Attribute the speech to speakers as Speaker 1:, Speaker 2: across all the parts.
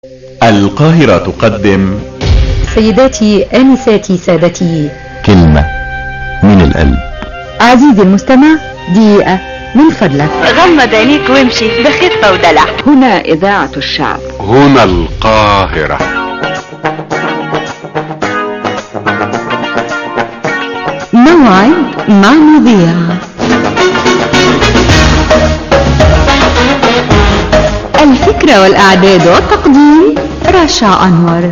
Speaker 1: القاهرة تقدم
Speaker 2: سيداتي آنساتي سادتي
Speaker 3: كلمة من القلب
Speaker 2: عزيزي المستمع دقيقة من فضلك
Speaker 4: غمض عينيك وامشي بخفة ودلع
Speaker 2: هنا إذاعة الشعب
Speaker 5: هنا القاهرة
Speaker 2: موعد مع مذيع الفكرة والإعداد والتقديم رشا أنور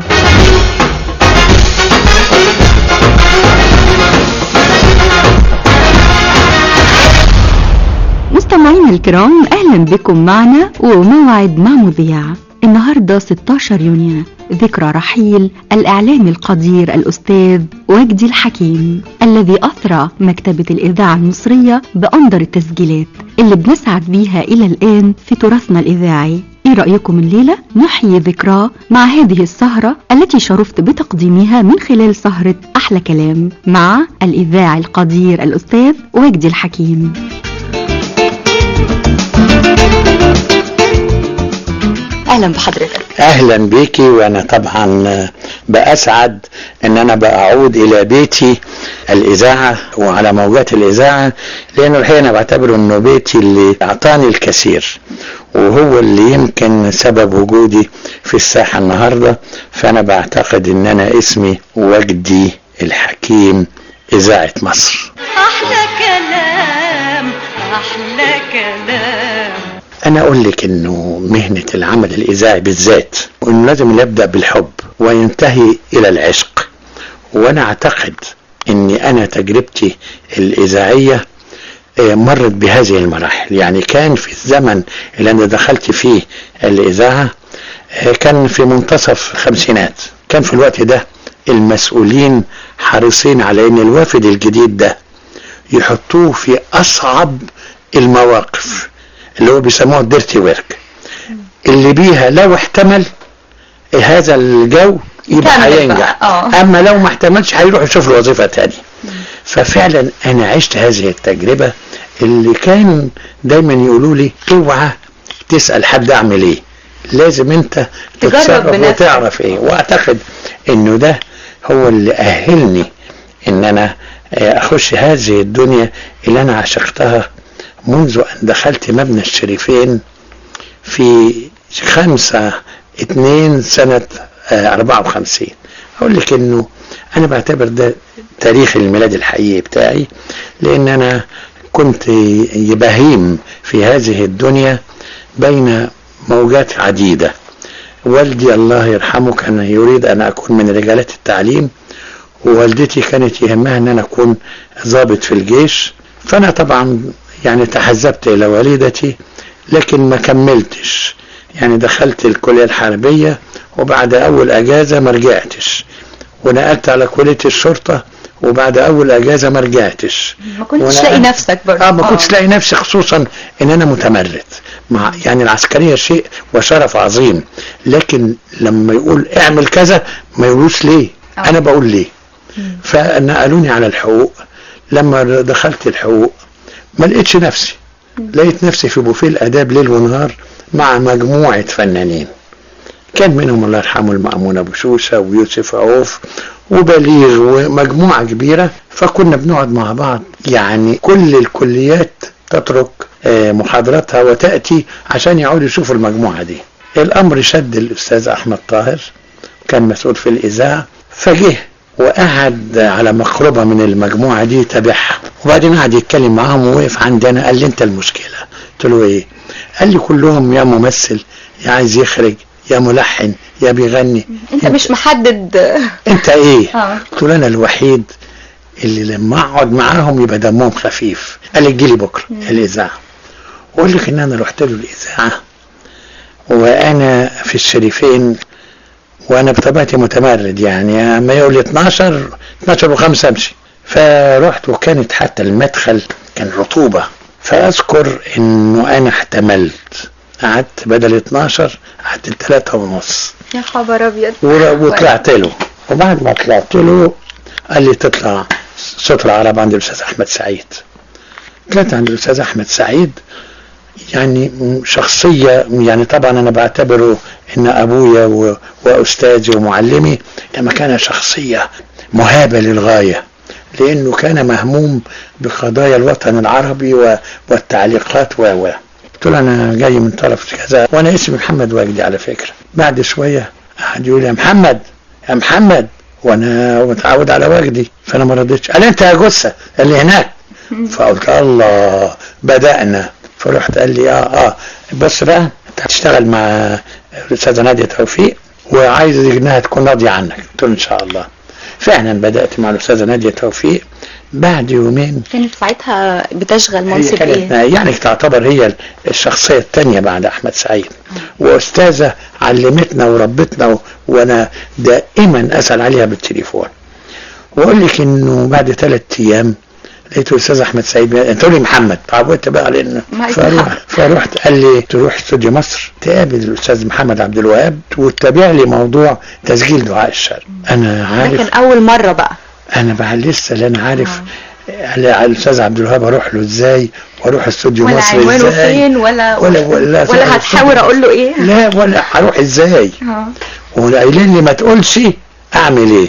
Speaker 2: مستمعينا الكرام أهلا بكم معنا وموعد مع مذيع النهاردة 16 يونيو ذكرى رحيل الإعلامي القدير الأستاذ وجدي الحكيم الذي أثرى مكتبة الإذاعة المصرية بأندر التسجيلات اللي بنسعد بيها إلى الآن في تراثنا الإذاعي إيه رأيكم الليلة نحيي ذكراه مع هذه السهرة التي شرفت بتقديمها من خلال سهرة أحلى كلام مع الإذاعي القدير الأستاذ وجدي الحكيم أهلا بحضرتك
Speaker 6: اهلا بيكي وانا طبعا باسعد ان انا باعود الى بيتي الاذاعه وعلى موجات الاذاعه لانه الحقيقه انا بعتبره انه بيتي اللي اعطاني الكثير وهو اللي يمكن سبب وجودي في الساحه النهارده فانا بعتقد ان انا اسمي وجدي الحكيم اذاعه مصر
Speaker 4: أحلى كلام أحلى كلام
Speaker 6: انا اقول لك انه مهنة العمل الاذاعي بالذات وانه لازم يبدأ بالحب وينتهي الى العشق وانا اعتقد اني انا تجربتي الاذاعية آه، مرت بهذه المراحل يعني كان في الزمن اللي انا دخلت فيه الاذاعة آه، كان في منتصف الخمسينات كان في الوقت ده المسؤولين حريصين على ان الوافد الجديد ده يحطوه في اصعب المواقف اللي هو بيسموها الديرتي ورك اللي بيها لو احتمل هذا الجو يبقى
Speaker 2: كمل بقى،
Speaker 6: هينجح
Speaker 2: آه.
Speaker 6: اما لو ما احتملش هيروح يشوف له وظيفه تانية ففعلا انا عشت هذه التجربه اللي كان دايما يقولوا لي اوعى تسال حد اعمل ايه لازم انت
Speaker 2: تجرب
Speaker 6: تتصرف
Speaker 2: بنفسك.
Speaker 6: وتعرف ايه واعتقد انه ده هو اللي اهلني ان انا آه، اخش هذه الدنيا اللي انا عشقتها منذ ان دخلت مبنى الشريفين في خمسة اتنين سنة آه، أربعة وخمسين أقول لك إنه أنا بعتبر ده تاريخ الميلاد الحقيقي بتاعي لأن أنا كنت بهيم في هذه الدنيا بين موجات عديدة والدي الله يرحمه كان يريد أن أكون من رجالات التعليم ووالدتي كانت يهمها أن أنا أكون ضابط في الجيش فأنا طبعا يعني تحزبت إلى والدتي لكن ما كملتش يعني دخلت الكلية الحربية وبعد أول أجازة ما رجعتش ونقلت على كلية الشرطة وبعد أول أجازة ما رجعتش
Speaker 2: ما كنتش
Speaker 6: وأنا-
Speaker 2: لاقي نفسك برضه
Speaker 6: اه ما كنتش لاقي نفسي خصوصا ان انا متمرد مع يعني العسكريه شيء وشرف عظيم لكن لما يقول اعمل كذا ما يقولوش ليه
Speaker 2: آه.
Speaker 6: انا بقول ليه فنقلوني على الحقوق لما دخلت الحقوق ما لقيتش نفسي لقيت نفسي في بوفيه الاداب ليل ونهار مع مجموعه فنانين كان منهم الله يرحمه المأمون أبو شوشة ويوسف عوف وبليغ ومجموعة كبيرة فكنا بنقعد مع بعض يعني كل الكليات تترك آه، محاضراتها وتأتي عشان يقعدوا يشوفوا المجموعة دي الأمر شد الأستاذ أحمد طاهر كان مسؤول في الإذاعة فجه وقعد على مقربة من المجموعة دي تابعها وبعدين قعد يتكلم معاهم ووقف عندنا قال لي أنت المشكلة قلت له إيه قال لي كلهم يا ممثل يا عايز يخرج يا ملحن يا بيغني
Speaker 2: انت مش محدد
Speaker 6: انت ايه
Speaker 2: آه.
Speaker 6: قلت له انا الوحيد اللي لما اقعد معاهم يبقى دمهم خفيف قال لي تجيلي بكره الاذاعه واقول لك ان انا رحت له الاذاعه وانا في الشريفين وانا بطبيعتي متمرد يعني اما يقول لي 12 12 و5 امشي فرحت وكانت حتى المدخل كان رطوبه فاذكر انه انا احتملت قعدت بدل 12 قعدت 3 ونص
Speaker 2: يا خبر ابيض
Speaker 6: ور- وطلعت له وبعد ما طلعت له قال لي تطلع صوت العرب عند الاستاذ احمد سعيد طلعت عند الاستاذ احمد سعيد يعني شخصية يعني طبعا أنا بعتبره إن أبويا و- وأستاذي ومعلمي لما كان شخصية مهابة للغاية لأنه كان مهموم بقضايا الوطن العربي و- والتعليقات و و قلت له أنا جاي من طرف كذا وأنا اسمي محمد وجدي على فكرة بعد شوية قعد يقول يا محمد يا محمد وأنا متعود على وجدي فأنا ما رضيتش قال أنت يا جثة اللي هناك فقلت الله بدأنا فرحت قال لي اه اه بس بقى انت هتشتغل مع الاستاذه ناديه توفيق وعايز انها تكون راضيه عنك قلت له ان شاء الله فعلا بدات مع الاستاذه ناديه توفيق بعد يومين
Speaker 1: كانت ساعتها بتشغل
Speaker 6: هي
Speaker 1: منصب
Speaker 6: كانت
Speaker 1: ايه
Speaker 6: يعني تعتبر هي الشخصيه الثانيه بعد احمد سعيد واستاذه علمتنا وربتنا و... وانا دائما اسال عليها بالتليفون واقول لك انه بعد ثلاث ايام لقيت الاستاذ احمد سعيد انت لي محمد تعودت بقى لان
Speaker 1: ما
Speaker 6: فروح
Speaker 1: محمد.
Speaker 6: فرحت قال لي تروح استوديو مصر تقابل الاستاذ محمد عبد الوهاب وتتابع لي موضوع تسجيل دعاء الشرق انا
Speaker 1: ده
Speaker 6: عارف
Speaker 1: كان اول مرة بقى
Speaker 6: انا بقى لسه لا انا عارف على على الاستاذ عبد الوهاب اروح له ازاي واروح استوديو
Speaker 1: ولا
Speaker 6: مصر
Speaker 1: عنوانه
Speaker 6: ازاي
Speaker 1: فين ولا
Speaker 6: ولا ولا
Speaker 1: ولا هتحاول اقول له ايه
Speaker 6: لا ولا هروح ازاي
Speaker 1: اه
Speaker 6: وقايلين لي ما تقولش اعمل ايه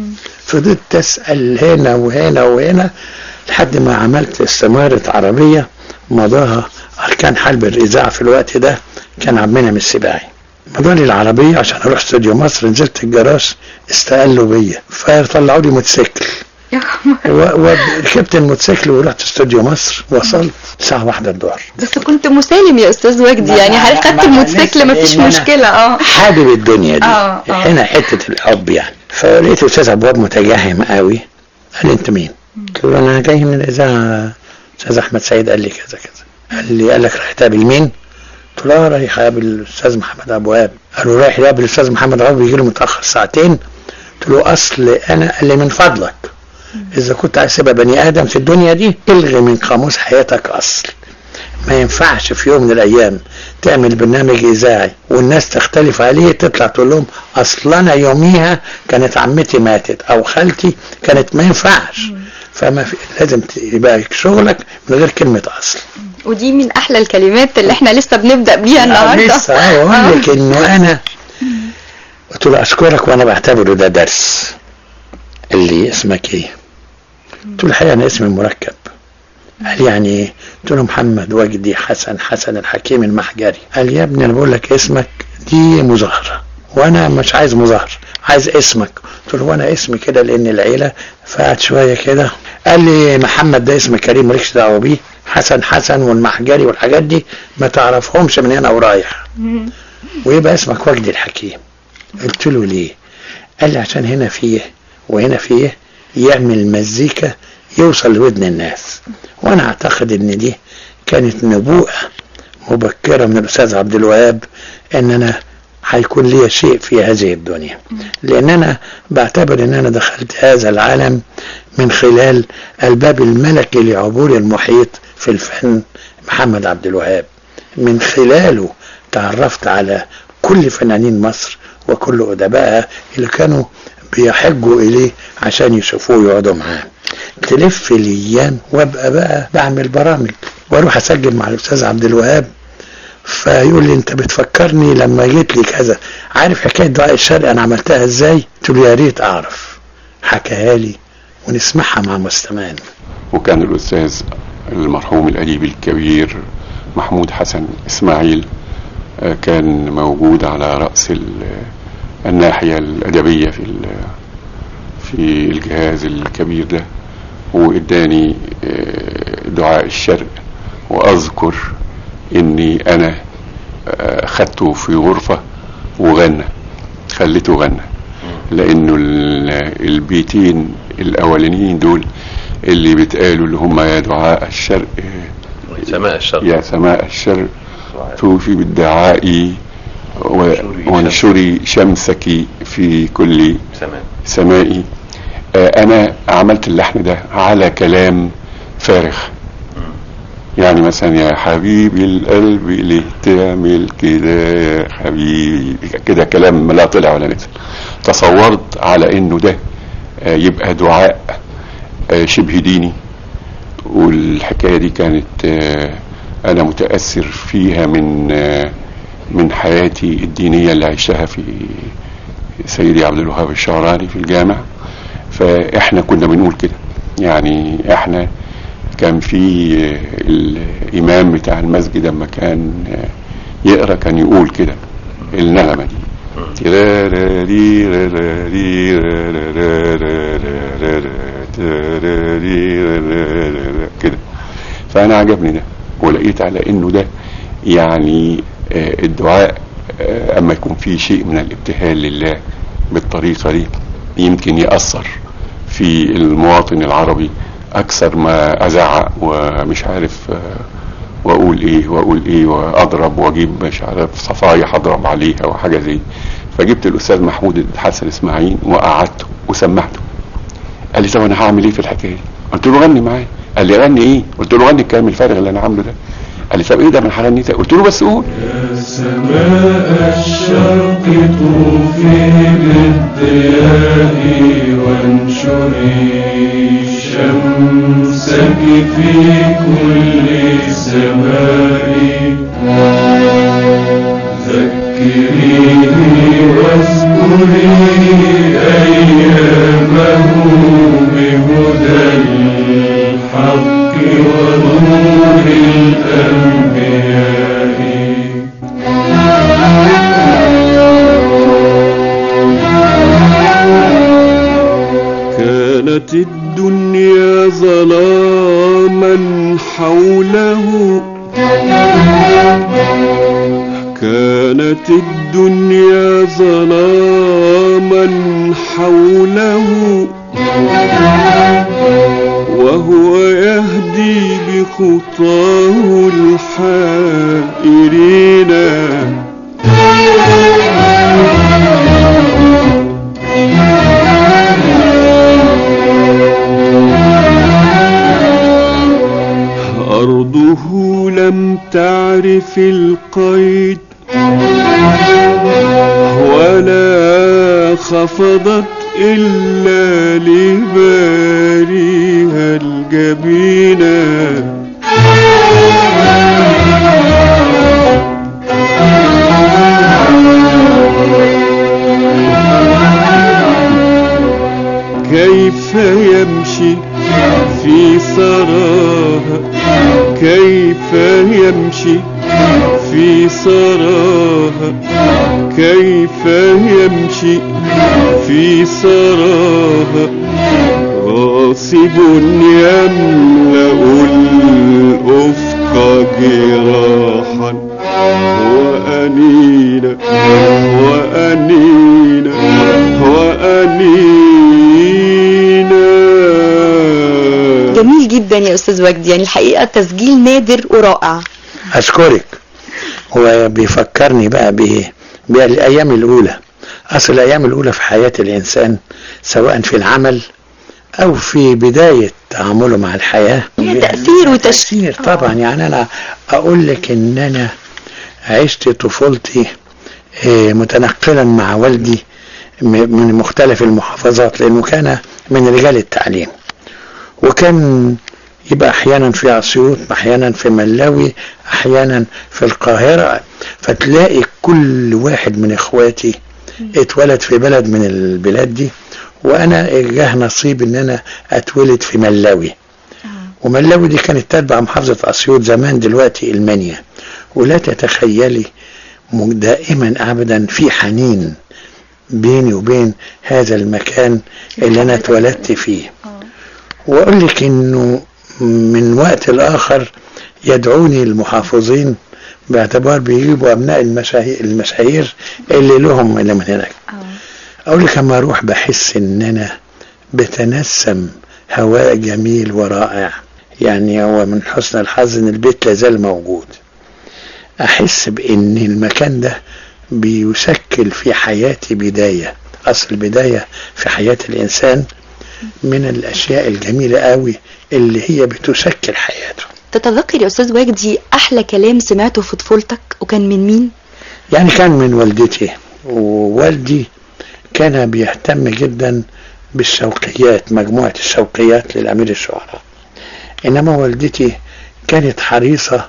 Speaker 6: فضلت تسال هنا وهنا وهنا لحد ما عملت استمارة عربية مضاها أركان حلب الإذاعة في الوقت ده كان عبد المنعم السباعي مضاني العربية عشان أروح استوديو مصر نزلت الجراج استقلوا بيا فطلعوا لي موتوسيكل
Speaker 1: يا خبر.
Speaker 6: و- وركبت الموتوسيكل ورحت استوديو مصر وصلت الساعة واحدة الظهر
Speaker 1: بس كنت مسالم يا استاذ وجدي
Speaker 6: ما-
Speaker 1: يعني
Speaker 6: ما-
Speaker 1: حضرتك خدت
Speaker 6: ما-
Speaker 1: الموتوسيكل
Speaker 6: لسه
Speaker 1: مفيش
Speaker 6: لأن أنا
Speaker 1: مشكلة اه
Speaker 6: حابب الدنيا دي
Speaker 1: آه، آه.
Speaker 6: هنا حته الحب يعني فلقيت الاستاذ ابواب متجهم قوي قال لي انت مين؟ قلت له انا جاي من الاذاعه استاذ احمد سعيد قال لي كذا كذا قال لي قال لك رايح تقابل مين؟ قلت له اه رايح اقابل الاستاذ محمد ابو وهاب قال له رايح يقابل الاستاذ محمد ابو وهاب بيجي له متاخر ساعتين قلت له اصل انا قال لي من فضلك اذا كنت عايز تبقى بني ادم في الدنيا دي الغي من قاموس حياتك اصل ما ينفعش في يوم من الايام تعمل برنامج اذاعي والناس تختلف عليه تطلع تقول لهم اصل انا يوميها كانت عمتي ماتت او خالتي كانت ما ينفعش فما في لازم ت- يبقى شغلك من غير كلمه اصل
Speaker 1: ودي من احلى الكلمات اللي احنا لسه بنبدأ بيها النهاردة
Speaker 6: لسه اقول لك انه اانا قلت له اشكرك وانا بعتبره ده درس اللي اسمك ايه؟ قلت له الحقيقه انا اسمي مركب قال يعني ايه؟ قلت له محمد وجدي حسن حسن الحكيم المحجري قال يا ابني انا بقول لك اسمك دي مظاهره وانا مش عايز مظاهره عايز اسمك قلت له وانا اسمي كده لان العيله فقعد شويه كده قال لي محمد ده اسم كريم مالكش دعوه بيه حسن حسن والمحجري والحاجات دي ما تعرفهمش من هنا ورايح ويبقى اسمك وجدي الحكيم قلت له ليه قال لي عشان هنا فيه وهنا فيه يعمل مزيكا يوصل لودن الناس وانا اعتقد ان دي كانت نبوءة مبكرة من الاستاذ عبد الوهاب ان انا هيكون لي شيء في هذه الدنيا لان انا بعتبر ان انا دخلت هذا العالم من خلال الباب الملكي لعبور المحيط في الفن محمد عبد الوهاب من خلاله تعرفت على كل فنانين مصر وكل أدبائها اللي كانوا بيحجوا إليه عشان يشوفوه ويقعدوا معاه تلف الأيام وأبقى بقى بعمل برامج وأروح أسجل مع الأستاذ عبد الوهاب فيقول لي أنت بتفكرني لما جيت لي كذا عارف حكاية دعاء الشرق أنا عملتها إزاي؟ قلت له يا ريت أعرف حكاها لي ونسمعها مع مستمعين
Speaker 5: وكان الأستاذ المرحوم الأديب الكبير محمود حسن إسماعيل آه، كان موجود على رأس ال- الناحية الأدبية في ال- في الجهاز الكبير ده وإداني آه، دعاء الشرق وأذكر إني أنا آه، خدته في غرفة وغنى خليته غنى لأنه ال- البيتين الأولانيين دول اللي بيتقالوا اللي هم يا دعاء الشرق
Speaker 3: سماء الشرق
Speaker 5: يا سماء الشرق توفي بالدعاء و- وانشري شمسك في كل
Speaker 3: سماء
Speaker 5: سمائي آه، انا عملت اللحن ده على كلام فارغ يعني مثلا يا حبيبي القلب ليه تعمل كده يا حبيبي كده كلام لا طلع ولا نزل تصورت على انه ده آه، يبقى دعاء آه، شبه ديني والحكايه دي كانت آه، انا متاثر فيها من آه، من حياتي الدينيه اللي عشتها في سيدي عبد الوهاب الشعراني في الجامع فاحنا كنا بنقول كده يعني احنا كان في آه، الامام بتاع المسجد لما كان آه، يقرا كان يقول كده النغمه دي كده فانا عجبني ده ولقيت على انه ده يعني آه، الدعاء آه، اما يكون في شيء من الابتهال لله بالطريقه دي يمكن ياثر في المواطن العربي اكثر ما ازعق ومش عارف آه، واقول ايه واقول ايه واضرب واجيب مش عارف صفايح اضرب عليها وحاجه زي فجبت الاستاذ محمود حسن اسماعيل وقعدته وسمعته قال لي طب انا هعمل ايه في الحكايه دي؟ قلت له غني معايا قال لي غني ايه؟ قلت له غني الكلام الفارغ اللي انا عامله ده قال لي طب ايه ده من هغني ده؟ قلت له بس قول
Speaker 7: سماء الشرق طوفي بالضياء وانشري شمسك في كل سماء ذكريني واذكري أيامه بهدى الحق ونور الأنبياء كانت الدنيا ظلاما حوله كانت الدنيا ظلاما حوله وهو يهدي بخطاه الحائرين أرضه لم تعرف القيد ولا خفضت إلا لباريها الجبينة كيف يمشي في ثراها كيف يمشي في ثراها كيف يمشي في ثراها غاصب يملأ الأفق جراحا وأنينا وأنينا وأنينا
Speaker 1: جميل جدا يا استاذ وجدي يعني الحقيقه تسجيل نادر ورائع
Speaker 6: أشكرك هو بيفكرني بقى بإيه بالأيام الأولى أصل الأيام الأولى في حياة الإنسان سواء في العمل أو في بداية تعامله مع الحياة
Speaker 1: هي تأثير وتشكيل
Speaker 6: تأثير طبعا يعني أنا أقول لك إن أنا عشت طفولتي آه، متنقلا مع والدي م- من مختلف المحافظات لأنه كان من رجال التعليم وكان يبقى احيانا في اسيوط احيانا في ملاوي احيانا في القاهره فتلاقي كل واحد من اخواتي اتولد في بلد من البلاد دي وانا جه نصيب ان انا اتولد في ملاوي وملاوي دي كانت تتبع محافظه اسيوط زمان دلوقتي المنيا ولا تتخيلي م- دائما ابدا في حنين بيني وبين هذا المكان اللي انا اتولدت فيه واقول لك انه من وقت لاخر يدعوني المحافظين باعتبار بيجيبوا ابناء المشاهير, المشاهير اللي لهم اللي من هناك اقول لك اما اروح بحس ان انا بتنسم هواء جميل ورائع يعني هو من حسن الحظ ان البيت لازال موجود احس بان المكان ده بيشكل في حياتي بدايه اصل بدايه في حياه الانسان من الاشياء الجميله قوي اللي هي بتشكل حياته
Speaker 1: تتذكر يا استاذ وجدي احلى كلام سمعته في طفولتك وكان من مين
Speaker 6: يعني كان من والدتي ووالدي كان بيهتم جدا بالشوقيات مجموعة الشوقيات للأمير الشعراء إنما والدتي كانت حريصة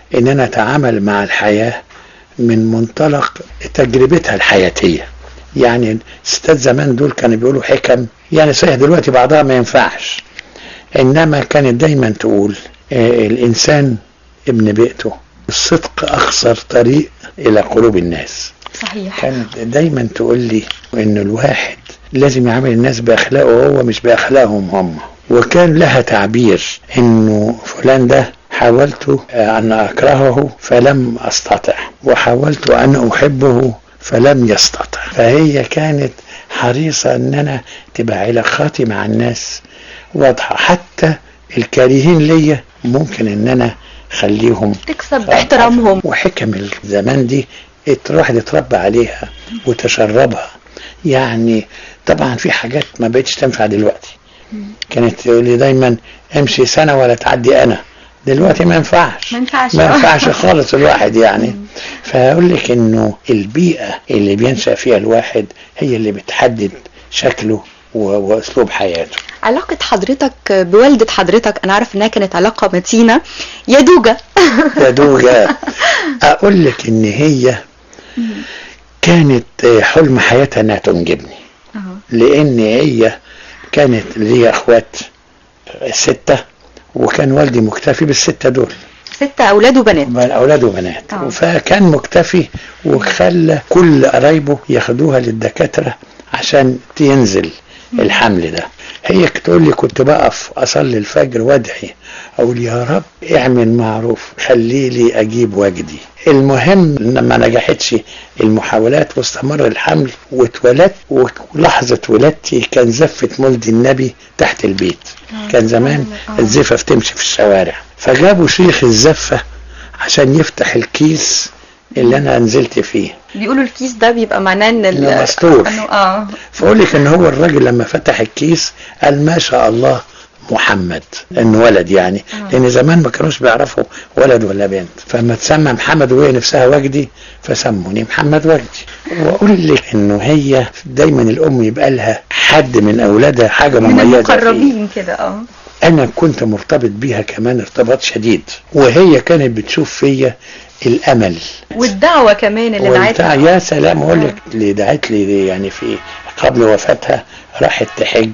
Speaker 6: ان انا اتعامل مع الحياة من منطلق تجربتها الحياتية يعني الستات زمان دول كانوا بيقولوا حكم يعني صحيح دلوقتي بعضها ما ينفعش انما كانت دايما تقول آه، الانسان ابن بيئته الصدق اخسر طريق الى قلوب الناس
Speaker 1: صحيح
Speaker 6: كانت دايما تقول لي ان الواحد لازم يعامل الناس باخلاقه هو مش باخلاقهم هم وكان لها تعبير انه فلان ده حاولت ان اكرهه فلم استطع وحاولت ان احبه فلم يستطع فهي كانت حريصة ان انا تبقى علاقاتي مع الناس واضحة حتى الكارهين ليا ممكن ان انا خليهم
Speaker 1: تكسب احترامهم
Speaker 6: وحكم الزمان دي ات- الواحد اتربى عليها وتشربها يعني طبعا في حاجات ما بقتش تنفع دلوقتي كانت تقول لي دايما امشي سنه ولا تعدي انا دلوقتي ما ينفعش
Speaker 1: ما ينفعش.
Speaker 6: ما ينفعش خالص الواحد يعني فاقول لك انه البيئه اللي بينشا فيها الواحد هي اللي بتحدد شكله و- واسلوب حياته
Speaker 1: علاقة حضرتك بوالدة حضرتك أنا عارف إنها كانت علاقة متينة يدوجة
Speaker 6: يا دوجة اقول لك ان هي كانت حلم حياتها انها تنجبني لان هي كانت ليا اخوات ستة وكان والدي مكتفي بالستة دول
Speaker 1: ستة أولاد وبنات
Speaker 6: بل اولاد وبنات
Speaker 1: آه.
Speaker 6: فكان مكتفي وخلى كل قرايبه ياخدوها للدكاترة عشان تنزل الحمل ده هي تقول لي كنت بقف اصلي الفجر وادعي اقول يا رب اعمل معروف خلي لي اجيب وجدي المهم لما نجحتش المحاولات واستمر الحمل واتولدت ولحظة ولادتي كان زفة مولد النبي تحت البيت كان زمان الزفة بتمشي في الشوارع فجابوا شيخ الزفة عشان يفتح الكيس اللي انا نزلت فيه
Speaker 1: بيقولوا الكيس ده بيبقى معناه إن ال-
Speaker 6: إنه مستور.
Speaker 1: إنه آه
Speaker 6: فاقول لك ان هو الراجل لما فتح الكيس قال ما شاء الله محمد انه ولد يعني لان زمان ما كانوش بيعرفوا ولد ولا بنت فما تسمى محمد وهي نفسها وجدي فسموني محمد وجدي واقول لك انه هي دايما الام يبقى لها حد من اولادها حاجه
Speaker 1: من
Speaker 6: مميزه فيه.
Speaker 1: المقربين كده اه
Speaker 6: انا كنت مرتبط بيها كمان ارتباط شديد وهي كانت بتشوف فيا الامل
Speaker 1: والدعوة كمان اللي
Speaker 6: وبتاع
Speaker 1: دعيتها
Speaker 6: يا سلام اقول لك اللي دعت لي يعني في قبل وفاتها راحت تحج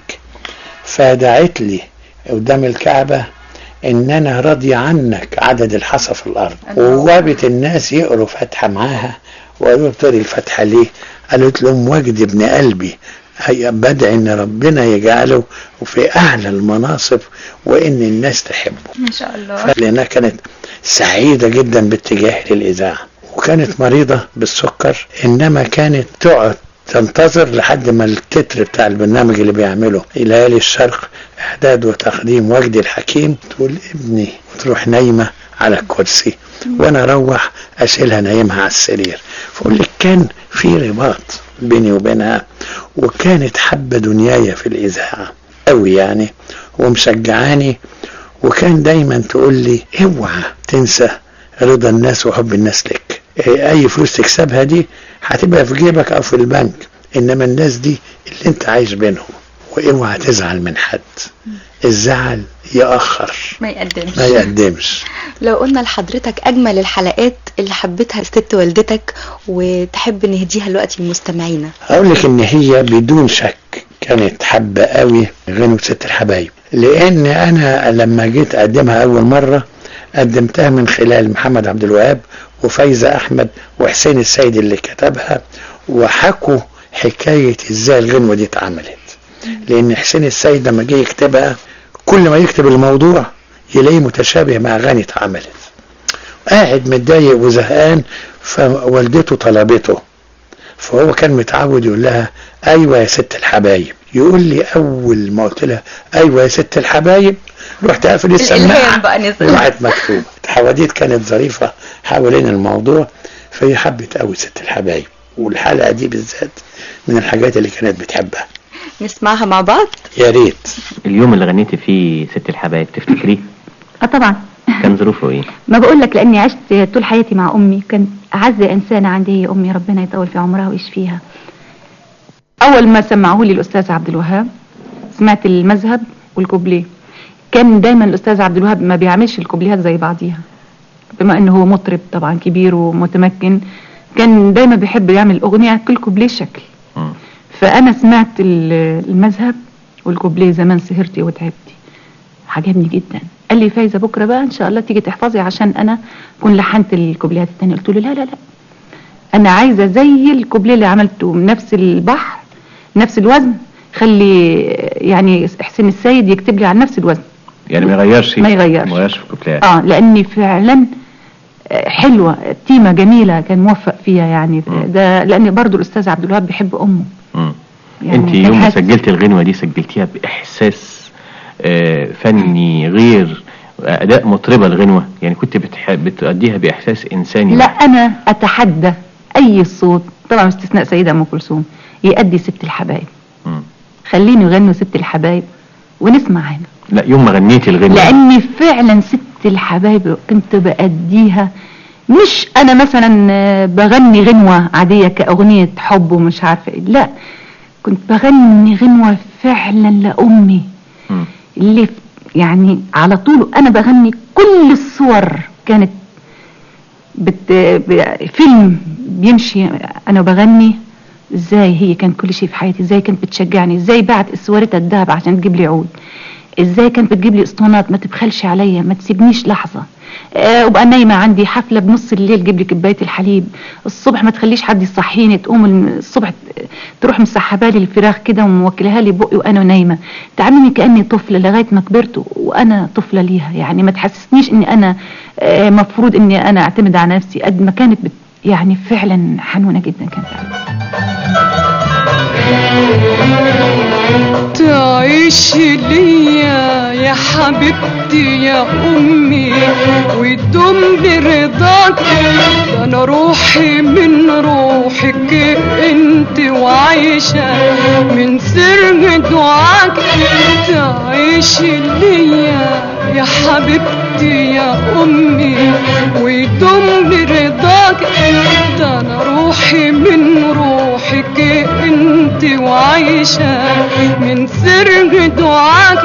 Speaker 6: فدعت لي قدام الكعبة ان انا راضي عنك عدد الحصى في الارض ووابت الناس يقروا فاتحة معاها وقالوا بتقري الفاتحة ليه قالت لهم وجد ابن قلبي هي بدعي ان ربنا يجعله في اعلى المناصب وان الناس تحبه
Speaker 1: ما شاء الله
Speaker 6: لأنها كانت سعيدة جدا باتجاه للإذاعة وكانت مريضة بالسكر إنما كانت تقعد تنتظر لحد ما التتر بتاع البرنامج اللي بيعمله ليالي الشرق إعداد وتقديم وجدي الحكيم تقول ابني تروح نايمة على الكرسي وأنا أروح أشيلها نايمها على السرير فأقول لك كان في رباط بيني وبينها وكانت حابة دنياي في الإذاعة أوي يعني ومشجعاني وكان دايما تقول لي اوعى تنسى رضا الناس وحب الناس لك إيه، اي فلوس تكسبها دي هتبقى في جيبك او في البنك انما الناس دي اللي انت عايش بينهم واوعى تزعل من حد الزعل يأخر
Speaker 1: ما يقدمش
Speaker 6: ما يقدمش
Speaker 1: لو قلنا لحضرتك أجمل الحلقات اللي حبتها ست والدتك وتحب نهديها دلوقتي لمستمعينا
Speaker 6: اقول لك ان هي بدون شك كانت حابة قوي غنوة ست الحبايب لان انا لما جيت اقدمها اول مرة قدمتها من خلال محمد عبد الوهاب وفايزة احمد وحسين السيد اللي كتبها وحكوا حكاية ازاي الغنوة دي اتعملت لان حسين السيد لما جه يكتبها كل ما يكتب الموضوع يلاقيه متشابه مع اغاني اتعملت قاعد متضايق وزهقان فوالدته طلبته فهو كان متعود يقول لها ايوه يا ست الحبايب يقول لي اول ما قلت لها ايوه يا ست الحبايب رحت قافل
Speaker 1: الإلهام
Speaker 6: السماعه
Speaker 1: بقى نزل.
Speaker 6: وراحت مكتوبه الحواديت كانت ظريفه حوالين الموضوع فهي حبت قوي ست الحبايب والحلقه دي بالذات من الحاجات اللي كانت بتحبها
Speaker 1: نسمعها مع بعض
Speaker 6: يا ريت
Speaker 8: اليوم اللي غنيتي فيه ست الحبايب تفتكريه
Speaker 9: اه طبعا
Speaker 8: كان ظروفه ايه
Speaker 9: ما بقول لك لاني عشت طول حياتي مع امي كانت اعز انسانه عندي هي امي ربنا يطول في عمرها ويشفيها اول ما سمعوه لي الاستاذ عبد الوهاب سمعت المذهب والكوبليه كان دايما الاستاذ عبد الوهاب ما بيعملش الكوبليهات زي بعضيها بما انه هو مطرب طبعا كبير ومتمكن كان دايما بيحب يعمل اغنيه كل كوبليه شكل
Speaker 8: مم.
Speaker 9: فانا سمعت ال- المذهب والكوبليه زمان سهرتي وتعبتي عجبني جدا قال لي فايزه بكره بقى ان شاء الله تيجي تحفظي عشان انا اكون لحنت الكوبليهات التانية قلت له لا لا لا انا عايزه زي الكوبليه اللي عملته من نفس البحر نفس الوزن خلي يعني حسين السيد يكتب لي على نفس الوزن
Speaker 8: يعني ما يغيرش
Speaker 9: ما يغيرش.
Speaker 8: ما يغيرش في الكوبليهات
Speaker 9: اه لاني فعلا آه، حلوه تيمه جميله كان موفق فيها يعني
Speaker 8: مم.
Speaker 9: ده لان برضو الاستاذ عبد الوهاب بيحب امه
Speaker 8: مم.
Speaker 9: يعني
Speaker 8: انت
Speaker 9: كان
Speaker 8: يوم ما
Speaker 9: حاسس-
Speaker 8: سجلت الغنوه دي سجلتيها باحساس آه، فني غير اداء مطربه الغنوه يعني كنت بتح... بتأديها باحساس انساني
Speaker 9: لا انا اتحدى اي صوت طبعا باستثناء سيده ام كلثوم يأدي ست الحبايب
Speaker 8: مم.
Speaker 9: خليني يغنوا ست الحبايب ونسمع هنا
Speaker 8: لا يوم ما غنيتي الغنوه
Speaker 9: لاني فعلا ست الحبايب كنت بأديها مش انا مثلا آه، بغني غنوة عادية كأغنية حب ومش عارفة إيه. لا كنت بغني غنوة فعلا لأمي
Speaker 8: مم.
Speaker 9: اللي ف- يعني على طول انا بغني كل الصور كانت بت... ب... فيلم بيمشي انا بغني ازاي هي كان كل شيء في حياتي ازاي كانت بتشجعني ازاي بعت اسوارتها الذهب عشان تجيب لي عود ازاي كانت بتجيب لي اسطوانات ما تبخلش عليا ما تسيبنيش لحظه أه وبقى نايمه عندي حفله بنص الليل جيب لي كوبايه الحليب الصبح ما تخليش حد يصحيني تقوم الم- الصبح ت- تروح مسحبه لي الفراخ كده وموكلها لي بقي وانا نايمه تعاملني كاني طفله لغايه ما كبرت وانا طفله ليها يعني ما تحسسنيش اني انا آه، مفروض اني انا اعتمد على نفسي قد ما كانت بت يعني فعلا حنونه جدا كانت عليا.
Speaker 10: تعيش ليا يا حبيبتي يا امي وتدوم برضاك ده انا روحي من روحك انت وعايشه من سر دعاك تعيش ليا يا حبيبتي يا امي ويدوم برضاك ده انا روحي من روحك انت وعايشه من سر دعاك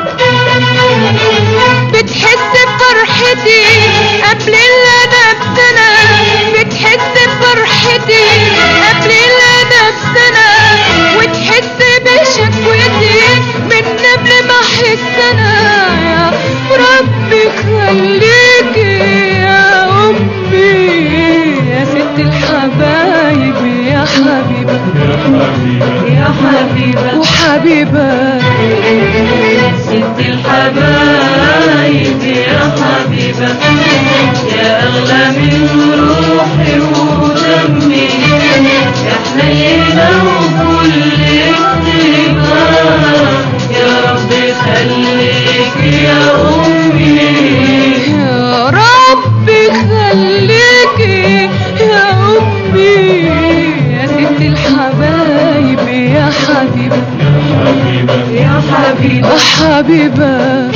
Speaker 10: بتحس بفرحتي قبل اللي انا بسنة بتحس بفرحتي قبل اللي انا بسنة وتحس بشكوتي من قبل ما احس انا يا ربي خليكي يا امي يا ست الحبايب يا حبيبه يا حبيبه وحبيبه ست الحبايب يا حبيبة يا أغلى من روحي ودمي يا حنينة وكل طيبة يا رب خليك يا أمي يا رب خليك يا أمي يا ست الحبايب يا حبيبة يا حبيبة حبيبة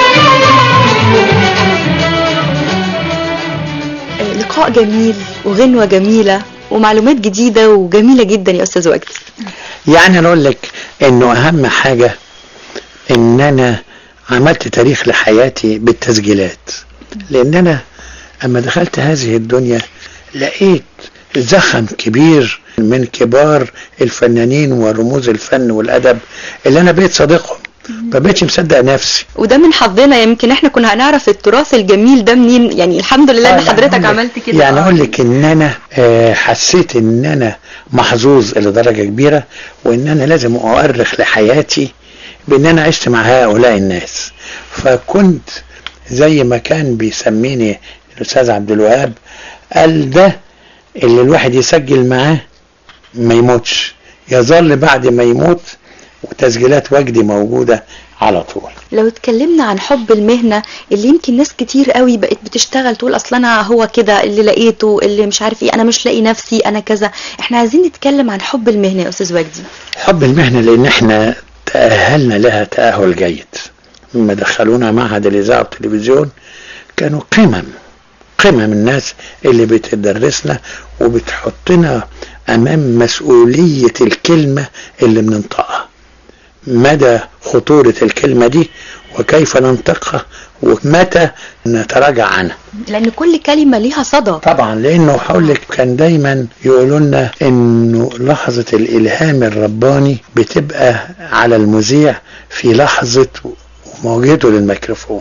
Speaker 1: آه، لقاء جميل وغنوة جميلة ومعلومات جديدة وجميلة جدا يا أستاذ وجدي
Speaker 6: يعني أنا اقول لك انه اهم حاجة ان انا عملت تاريخ لحياتي بالتسجيلات لان انا اما دخلت هذه الدنيا لقيت زخم كبير من كبار الفنانين ورموز الفن والادب اللي انا بقيت صديقهم ما بقتش مصدق نفسي
Speaker 1: وده من حظنا يمكن احنا كنا هنعرف التراث الجميل ده منين يعني الحمد لله
Speaker 6: آه،
Speaker 1: ان
Speaker 6: يعني
Speaker 1: حضرتك
Speaker 6: أقول لك-
Speaker 1: عملت كده
Speaker 6: يعني
Speaker 1: آه.
Speaker 6: اقول لك ان انا آه، حسيت ان انا محظوظ لدرجه كبيره وان انا لازم اؤرخ لحياتي بان انا عشت مع هؤلاء الناس فكنت زي ما كان بيسميني الاستاذ عبد الوهاب قال ده اللي الواحد يسجل معاه ما يموتش يظل بعد ما يموت وتسجيلات وجدي موجوده على طول
Speaker 1: لو اتكلمنا عن حب المهنة اللي يمكن ناس كتير قوي بقت بتشتغل تقول اصل انا هو كده اللي لقيته اللي مش عارف ايه انا مش لاقي نفسي انا كذا احنا عايزين نتكلم عن حب المهنة يا استاذ وجدي
Speaker 6: حب المهنة لأن احنا تأهلنا لها تأهل جيد لما دخلونا معهد الإذاعة والتلفزيون كانوا قمم قمم الناس اللي بتدرسنا وبتحطنا أمام مسؤولية الكلمة اللي بننطقها مدى خطورة الكلمة دي وكيف ننطقها ومتى نتراجع عنها
Speaker 1: لان كل كلمة ليها صدى
Speaker 6: طبعا لانه هقول لك كان دايما يقولوا لنا انه لحظه الالهام الرباني بتبقى على المذيع في لحظه مواجهته للميكروفون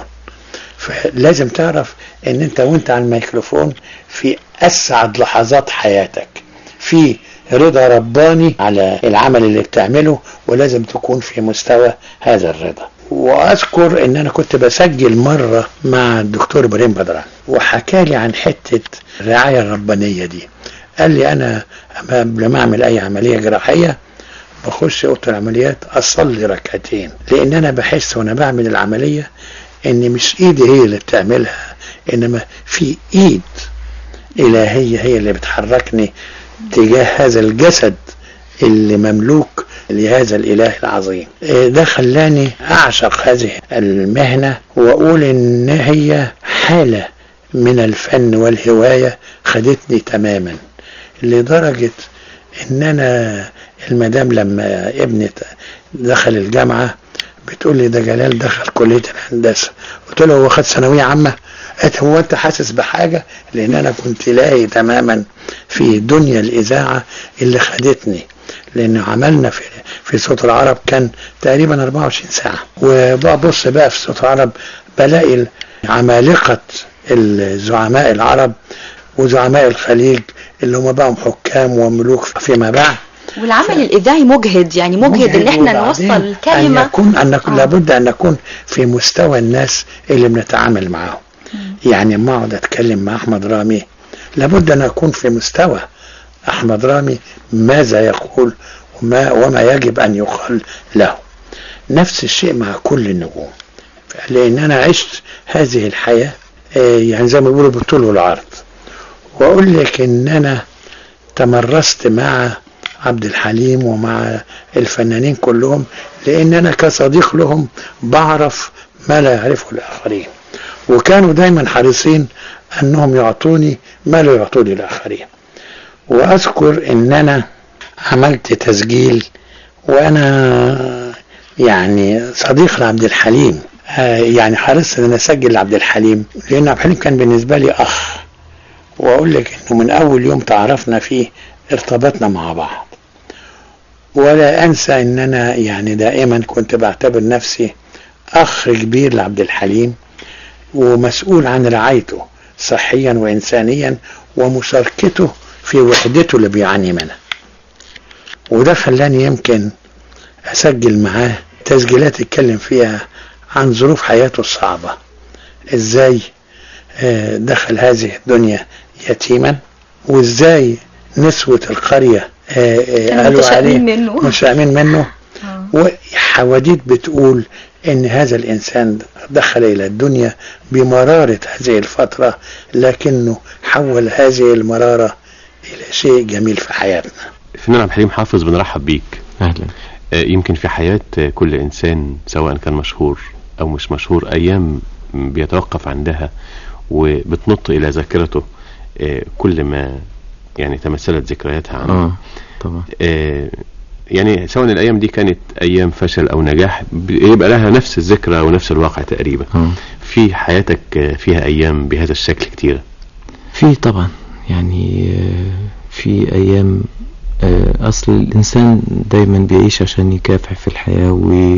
Speaker 6: فلازم تعرف ان انت وانت على الميكروفون في اسعد لحظات حياتك في رضا رباني على العمل اللي بتعمله ولازم تكون في مستوى هذا الرضا واذكر ان انا كنت بسجل مره مع الدكتور ابراهيم بدران وحكى لي عن حته الرعايه الربانيه دي قال لي انا قبل ما اعمل اي عمليه جراحيه بخش اوضه العمليات اصلي ركعتين لان انا بحس وانا بعمل العمليه ان مش ايدي هي اللي بتعملها انما في ايد الهيه هي اللي بتحركني تجاه هذا الجسد اللي مملوك لهذا الاله العظيم إيه ده خلاني اعشق هذه المهنه واقول ان هي حاله من الفن والهوايه خدتني تماما لدرجه ان انا المدام لما ابني دخل الجامعه بتقول لي ده جلال دخل كليه الهندسه قلت له هو خد ثانويه عامه قالت هو انت حاسس بحاجه لان انا كنت لاهي تماما في دنيا الاذاعه اللي خدتني لان عملنا في في صوت العرب كان تقريبا 24 ساعه وببص بقى في صوت العرب بلاقي عمالقه الزعماء العرب وزعماء الخليج اللي هم بقى حكام وملوك فيما بعد
Speaker 1: والعمل الاذاعي مجهد يعني مجهد ان احنا
Speaker 6: وبعدين
Speaker 1: نوصل
Speaker 6: أن
Speaker 1: كلمة
Speaker 6: يكون أن نكون
Speaker 1: آه.
Speaker 6: لابد أن نكون في مستوى الناس اللي بنتعامل معاهم يعني ما أقعد أتكلم مع أحمد رامي لابد أن أكون في مستوى أحمد رامي ماذا يقول وما, وما يجب أن يقال له نفس الشيء مع كل النجوم لأن أنا عشت هذه الحياة آه، يعني زي ما بيقولوا بالطول والعرض وأقول لك إن أنا تمرست مع عبد الحليم ومع الفنانين كلهم لان انا كصديق لهم بعرف ما لا يعرفه الاخرين وكانوا دايما حريصين انهم يعطوني ما لا يعطوني الاخرين واذكر ان انا عملت تسجيل وانا يعني صديق لعبد الحليم آه، يعني حرصت ان انا اسجل لعبد الحليم لان عبد الحليم كان بالنسبه لي اخ واقول لك انه من اول يوم تعرفنا فيه ارتبطنا مع بعض ولا انسى ان انا يعني دائما كنت بعتبر نفسي اخ كبير لعبد الحليم ومسؤول عن رعايته صحيا وانسانيا ومشاركته في وحدته اللي بيعاني منها وده خلاني يمكن اسجل معاه تسجيلات اتكلم فيها عن ظروف حياته الصعبة ازاي آه، دخل هذه الدنيا يتيما وازاي نسوة القرية آه، آه،
Speaker 1: كانوا
Speaker 6: قالوا عليه
Speaker 1: متشائمين منه.
Speaker 6: متشائمين منه وحواديت بتقول ان هذا الانسان دخل الى الدنيا بمرارة هذه الفترة لكنه حول هذه المرارة الى شيء جميل في حياتنا
Speaker 3: فنان عبد الحليم حافظ بنرحب بيك
Speaker 8: اهلا
Speaker 3: آه، يمكن في حياة آه، كل إنسان سواء كان مشهور أو مش مشهور أيام بيتوقف عندها وبتنط إلى ذاكرته آه، كل ما يعني تمثلت ذكرياتها عنه
Speaker 8: اه طبعا
Speaker 3: آه، يعني سواء الأيام دي كانت أيام فشل أو نجاح بيبقى لها نفس الذكرى ونفس الواقع تقريبا
Speaker 8: اه
Speaker 3: في حياتك آه، فيها أيام بهذا الشكل كتيرة
Speaker 11: في طبعا يعني آه، في ايام آه، اصل الانسان دايما بيعيش عشان يكافح في الحياة و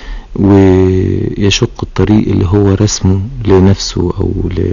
Speaker 11: ويشق الطريق اللي هو رسمه لنفسه او ل...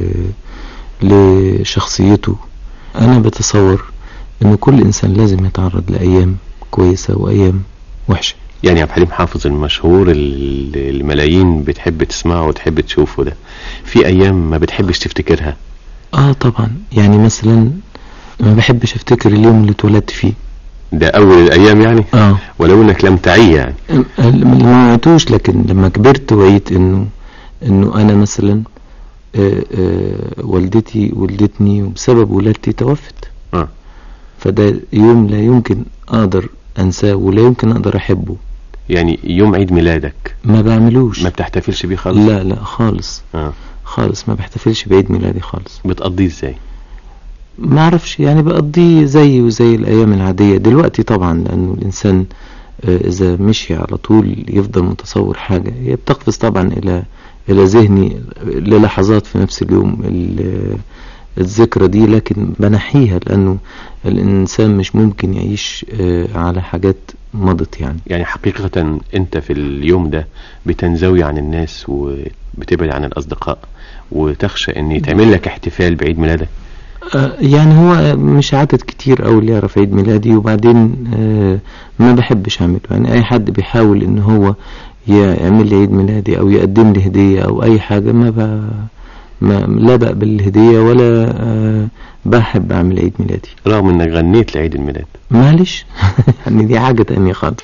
Speaker 11: لشخصيته انا بتصور ان كل انسان لازم يتعرض لايام كويسة وايام وحشة
Speaker 3: يعني عبد الحليم حافظ المشهور اللي الملايين بتحب تسمعه وتحب تشوفه ده في أيام ما بتحبش تفتكرها
Speaker 11: اه طبعا يعني مثلا ما بحبش افتكر اليوم اللي اتولدت فيه
Speaker 3: ده أول الأيام يعني
Speaker 11: اه
Speaker 3: ولو إنك لم تعي يعني
Speaker 11: ما وعيتوش لكن لما كبرت وعيت انه انه انا مثلا آه، آه، والدتي ولدتني وبسبب ولادتي توفت
Speaker 3: آه.
Speaker 11: فده يوم لا يمكن اقدر انساه ولا يمكن اقدر احبه
Speaker 3: يعني يوم عيد ميلادك
Speaker 11: ما بعملوش
Speaker 3: ما بتحتفلش بيه خالص
Speaker 11: لا لا خالص
Speaker 3: آه.
Speaker 11: خالص ما بحتفلش بعيد ميلادي خالص
Speaker 3: بتقضيه ازاي
Speaker 11: ما اعرفش يعني بقضيه زي وزي الايام العادية دلوقتي طبعا لانه الانسان آه، اذا مشي على طول يفضل متصور حاجة هي بتقفز طبعا الى إلى ذهني للحظات في نفس اليوم ال- الذكرى دي لكن بنحيها لأنه الإنسان مش ممكن يعيش آه، على حاجات مضت يعني
Speaker 3: يعني حقيقة انت في اليوم ده بتنزوي عن الناس وبتبعد عن الاصدقاء وتخشى ان يتعمل لك احتفال بعيد ميلادك
Speaker 11: آه، يعني هو مش عدد كتير أوي اللي يعرف عيد ميلادي وبعدين آه، ما بحبش أعمله يعني أي حد بيحاول إن هو يعمل لي عيد ميلادي أو يقدم لي هدية أو أي حاجة ما, ب... ما لا بقبل الهدية ولا آه، بحب أعمل عيد ميلادي
Speaker 3: رغم انك غنيت لعيد الميلاد
Speaker 11: معلش يعني دي حاجة تانية خالص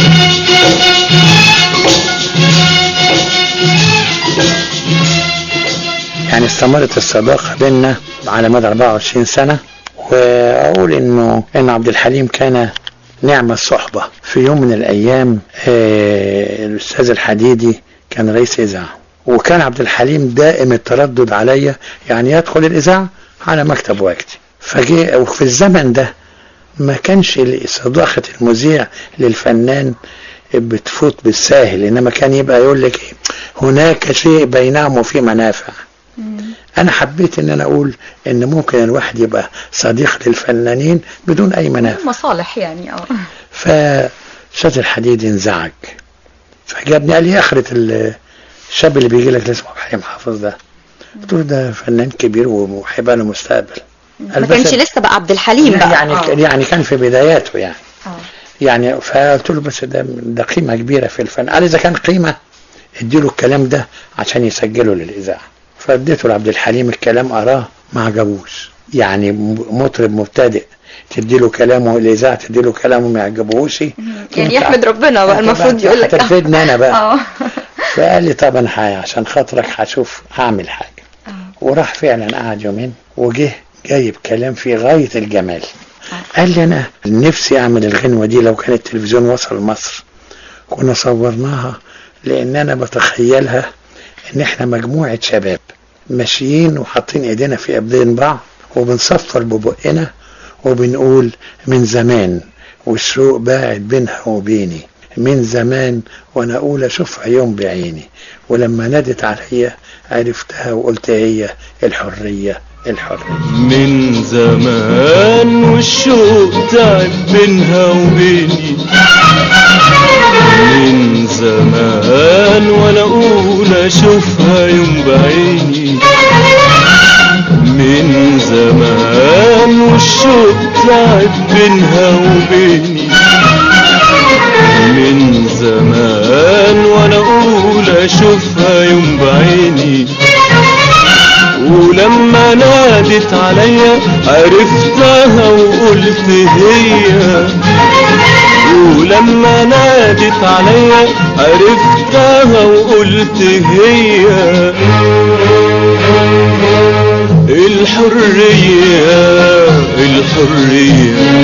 Speaker 6: يعني استمرت الصداقة بيننا على مدى 24 سنة وأقول إنه إن عبد الحليم كان نعم الصحبة في يوم من الأيام آه، الأستاذ الحديدي كان رئيس إذاعة وكان عبد الحليم دائم التردد عليا يعني يدخل الإذاعة على مكتب وقتي فجاء وفي الزمن ده ما كانش صداقة المذيع للفنان بتفوت بالساهل إنما كان يبقى يقول لك إيه، هناك شيء بينهم وفي منافع انا حبيت ان انا اقول ان ممكن الواحد يبقى صديق للفنانين بدون اي منافع
Speaker 1: مصالح يعني اه
Speaker 6: فاستاذ الحديد انزعج فجابني قال لي إيه اخرة ال- الشاب اللي بيجي لك اللي اسمه حليم حافظ ده قلت له ده فنان كبير وهيبقى له مستقبل قال
Speaker 1: ما
Speaker 6: بس-
Speaker 1: كانش لسه بقى عبد الحليم بقى
Speaker 6: يعني
Speaker 1: آه.
Speaker 6: يعني كان في بداياته يعني
Speaker 1: آه.
Speaker 6: يعني فقلت له بس ده ده قيمه كبيره في الفن قال اذا كان قيمه اديله الكلام ده عشان يسجله للاذاعه فاديته لعبد الحليم الكلام اراه ما عجبوش يعني م- مطرب مبتدئ تديله كلامه الاذاعه تديله كلامه ما يعجبوش
Speaker 1: يعني يحمد ربنا بقى المفروض يقول لك
Speaker 6: هترفدني انا بقى
Speaker 1: اه
Speaker 6: فقال لي طب انا ح- عشان خاطرك هشوف هعمل حاجه وراح فعلا قعد يومين وجه جايب كلام في غايه الجمال قال لي انا نفسي اعمل الغنوه دي لو كان التلفزيون وصل مصر كنا صورناها لان انا بتخيلها ان احنا مجموعه شباب ماشيين وحاطين ايدينا في ايدين بعض وبنصفر ببقنا وبنقول من زمان والشوق باعد بينها وبيني من زمان وانا اقول اشوفها يوم بعيني ولما نادت عليا عرفتها وقلت هي الحريه الحريه
Speaker 7: من زمان والشوق تعب بينها وبيني من زمان وانا اقول اشوفها يوم بعيني من زمان والشوق تعب بينها وبيني من زمان وانا اقول اشوفها يوم بعيني ولما نادت عليا عرفتها وقلت هي ولما نادت عليا عرفتها وقلت هي الحرية الحرية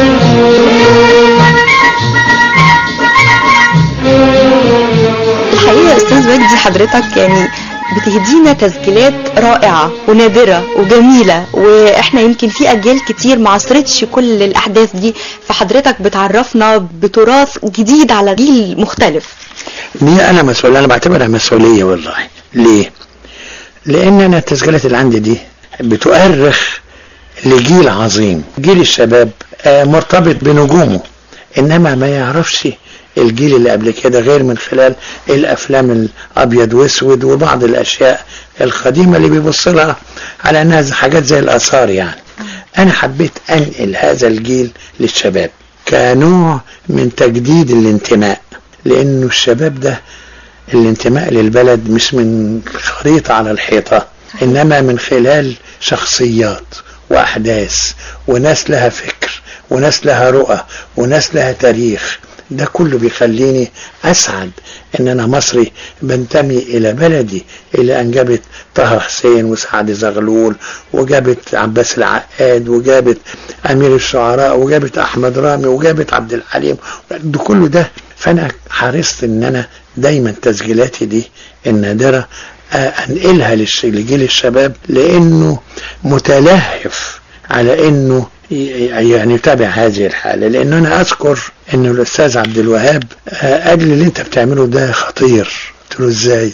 Speaker 1: الحقيقة يا أستاذ وجدي حضرتك يعني بتهدينا تسجيلات رائعة ونادرة وجميلة واحنا يمكن في أجيال كتير ما عصرتش كل الأحداث دي فحضرتك بتعرفنا بتراث جديد على جيل مختلف
Speaker 6: دي انا مسؤول انا بعتبرها مسؤوليه والله ليه لان انا التسجيلات اللي عندي دي بتؤرخ لجيل عظيم جيل الشباب آه، مرتبط بنجومه انما ما يعرفش الجيل اللي قبل كده غير من خلال الافلام الابيض واسود وبعض الاشياء القديمه اللي بيبص لها على انها زي- حاجات زي الاثار يعني انا حبيت انقل هذا الجيل للشباب كنوع من تجديد الانتماء لانه الشباب ده الانتماء للبلد مش من خريطة على الحيطة إنما من خلال شخصيات وأحداث وناس لها فكر وناس لها رؤى وناس لها تاريخ ده كله بيخليني أسعد إن أنا مصري بنتمي إلى بلدي إلى أن جابت طه حسين وسعد زغلول وجابت عباس العقاد وجابت أمير الشعراء وجابت أحمد رامي وجابت عبد الحليم ده كله ده فأنا حرصت إن أنا دايما تسجيلاتي دي النادرة آه، أنقلها للش- لجيل الشباب لأنه متلهف على انه ي- يعني يتابع هذه الحالة لان انا اذكر ان الاستاذ عبد الوهاب آه، قال لي اللي انت بتعمله ده خطير قلت له ازاي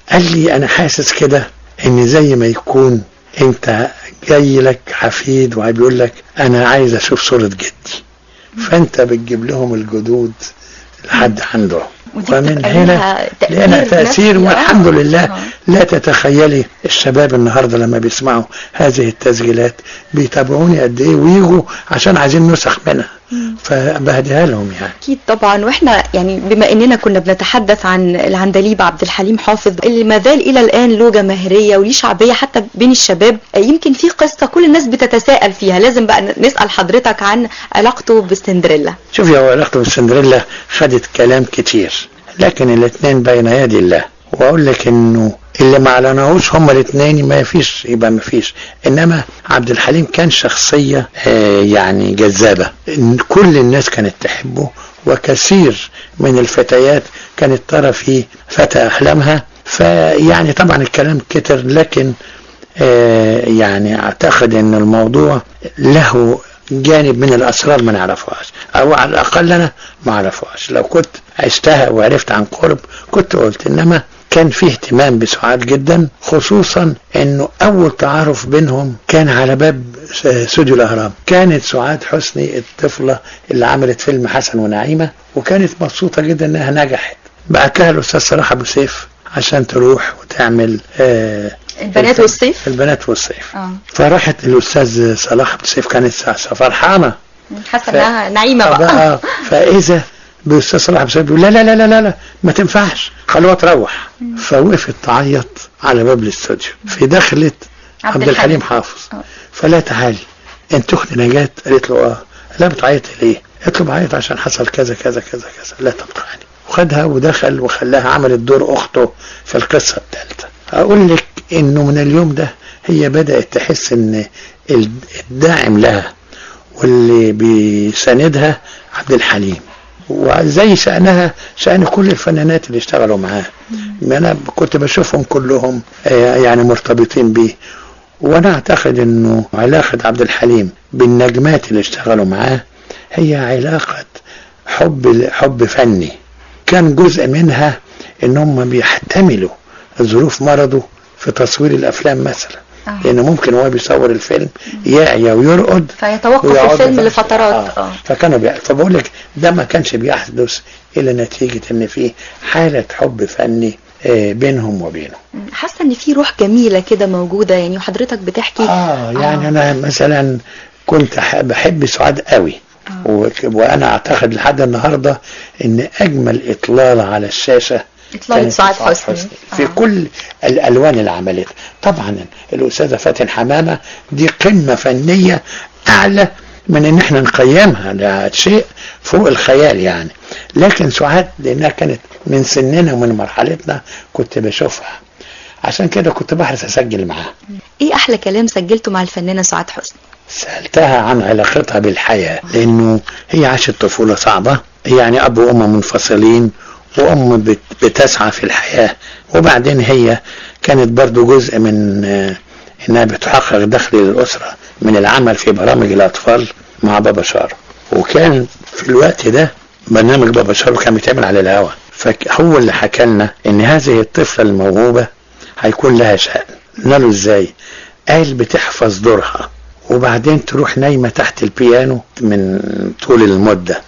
Speaker 6: قال لي انا حاسس كده ان زي ما يكون انت جاي لك حفيد وبيقول لك انا عايز اشوف صورة جدي فانت بتجيب لهم الجدود لحد عندهم
Speaker 1: ودي
Speaker 6: ومن
Speaker 1: بتبقى
Speaker 6: هنا
Speaker 1: ليها تأثير
Speaker 6: لنا تأثير
Speaker 1: نفسي.
Speaker 6: والحمد
Speaker 1: آه.
Speaker 6: لله
Speaker 1: آه.
Speaker 6: لا تتخيلي الشباب النهارده لما بيسمعوا هذه التسجيلات بيتابعوني قد ايه ويجوا عشان عايزين نسخ منها فبهديها لهم يعني
Speaker 1: اكيد طبعا واحنا يعني بما اننا كنا بنتحدث عن العندليب عبد الحليم حافظ اللي ما زال الى الان له جماهيريه وليه شعبيه حتى بين الشباب يمكن في قصه كل الناس بتتساءل فيها لازم بقى نسال حضرتك عن علاقته بسندريلا
Speaker 6: شوفي هو علاقته بالسندريلا خدت كلام كتير لكن الاثنين بين يدي الله واقول لك انه اللي ما اعلنوش هما الاثنين ما فيش يبقى ما فيش انما عبد الحليم كان شخصيه آه، يعني جذابه إن كل الناس كانت تحبه وكثير من الفتيات كانت ترى فيه فتى احلامها فيعني طبعا الكلام كتر لكن آه، يعني اعتقد ان الموضوع له جانب من الاسرار ما نعرفهاش او على الاقل انا ما اعرفهاش لو كنت عشتها وعرفت عن قرب كنت قلت انما كان فيه اهتمام بسعاد جدا خصوصا انه اول تعارف بينهم كان على باب س- استوديو الاهرام كانت سعاد حسني الطفله اللي عملت فيلم حسن ونعيمه وكانت مبسوطه جدا انها نجحت بعت لها الاستاذ صلاح ابو سيف عشان تروح وتعمل آه
Speaker 1: البنات والصيف
Speaker 6: البنات والصيف
Speaker 1: اه
Speaker 6: فراحت الاستاذ صلاح ابو سيف كانت س- فرحانه
Speaker 1: حاسه
Speaker 6: ف-
Speaker 1: انها نعيمه بقى
Speaker 6: بقى فاذا بالاستاذ صلاح ابو سيف بيقول لا لا لا لا لا, لا ما تنفعش خلوها تروح فوقفت تعيط على باب الاستوديو في دخلت
Speaker 1: عبد
Speaker 6: عبد الحليم
Speaker 1: الحليم.
Speaker 6: حافظ
Speaker 1: آه.
Speaker 6: فلا تعالي انت اختي نجاة قالت له اه لا بتعيطي ليه؟ قالت له بعيط عشان حصل كذا كذا كذا كذا لا تقطعني وخدها ودخل وخلاها عملت دور اخته في القصه الثالثه اقول لك انه من اليوم ده هي بدات تحس ان ال- الداعم لها واللي بيساندها عبد الحليم وزي شأنها شأن كل الفنانات اللي اشتغلوا معاه ما انا كنت بشوفهم كلهم آه، يعني مرتبطين بيه وانا اعتقد انه علاقة عبد الحليم بالنجمات اللي اشتغلوا معاه هي علاقة حب حب فني كان جزء منها ان هم بيحتملوا ظروف مرضه في تصوير الافلام مثلا
Speaker 1: آه.
Speaker 6: لان ممكن وهو بيصور الفيلم يعيا ويرقد
Speaker 1: فيتوقف
Speaker 6: ويقعدوا
Speaker 1: الفيلم
Speaker 6: بقى-
Speaker 1: لفترات
Speaker 6: آه.
Speaker 1: اه
Speaker 6: فكانوا بي... فبقول لك ده ما كانش بيحدث الا نتيجه ان في حاله حب فني آه، بينهم وبينه
Speaker 1: حاسه ان في روح جميله كده موجوده يعني وحضرتك بتحكي
Speaker 6: اه يعني انا مثلا كنت أح- بحب سعاد قوي و... وانا اعتقد لحد النهارده ان اجمل اطلاله على الشاشه
Speaker 1: إطلالة
Speaker 6: كانت
Speaker 1: سعاد حسني.
Speaker 6: في
Speaker 1: آه.
Speaker 6: كل الالوان اللي عملتها طبعا الاستاذه فاتن حمامه دي قمه فنيه اعلى من ان احنا نقيمها ده شيء فوق الخيال يعني لكن سعاد لانها كانت من سننا ومن مرحلتنا كنت بشوفها عشان كده كنت بحرص اسجل معاها
Speaker 1: ايه احلى كلام سجلته مع الفنانه سعاد حسني
Speaker 6: سألتها عن علاقتها بالحياة لأنه هي عاشت طفولة صعبة يعني أب وأم منفصلين وأم بت- بتسعى في الحياة وبعدين هي كانت برضو جزء من آه، إنها بتحقق دخل للأسرة من العمل في برامج الأطفال مع بابا شارو وكان في الوقت ده برنامج بابا شارو كان بيتعمل على الهوا فهو اللي حكى لنا إن هذه الطفلة الموهوبة هيكون لها شأن قلنا له إزاي قال بتحفظ دورها وبعدين تروح نايمة تحت البيانو من طول المدة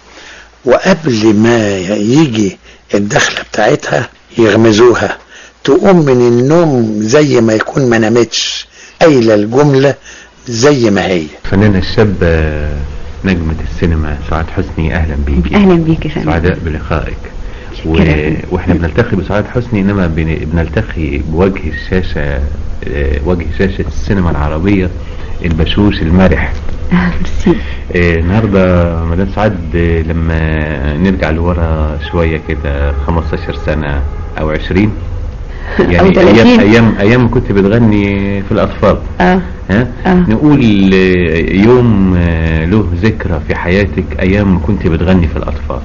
Speaker 6: وقبل ما يجي الدخلة بتاعتها يغمزوها تقوم من النوم زي ما يكون ما نامتش قايلة الجملة زي ما هي
Speaker 3: الفنانة الشابة نجمة السينما سعاد حسني أهلا بيكي
Speaker 2: اهلا بيك يا فندم
Speaker 3: سعداء بلقائك و...
Speaker 2: شكراً.
Speaker 3: واحنا بنلتقي بسعاد حسني انما بن... بنلتقي بوجه الشاشة آه، وجه شاشة السينما العربية البشوش المرح
Speaker 2: آه، ميرسي
Speaker 3: آه، النهارده مدام سعاد آه، لما نرجع لورا شوية كده 15 سنة أو 20 يعني
Speaker 2: أو 30.
Speaker 3: أيام أيام أيام كنت بتغني في الأطفال
Speaker 2: اه
Speaker 3: ها
Speaker 2: آه.
Speaker 3: نقول آه، يوم آه، له ذكرى في حياتك ايام كنت بتغني في الاطفال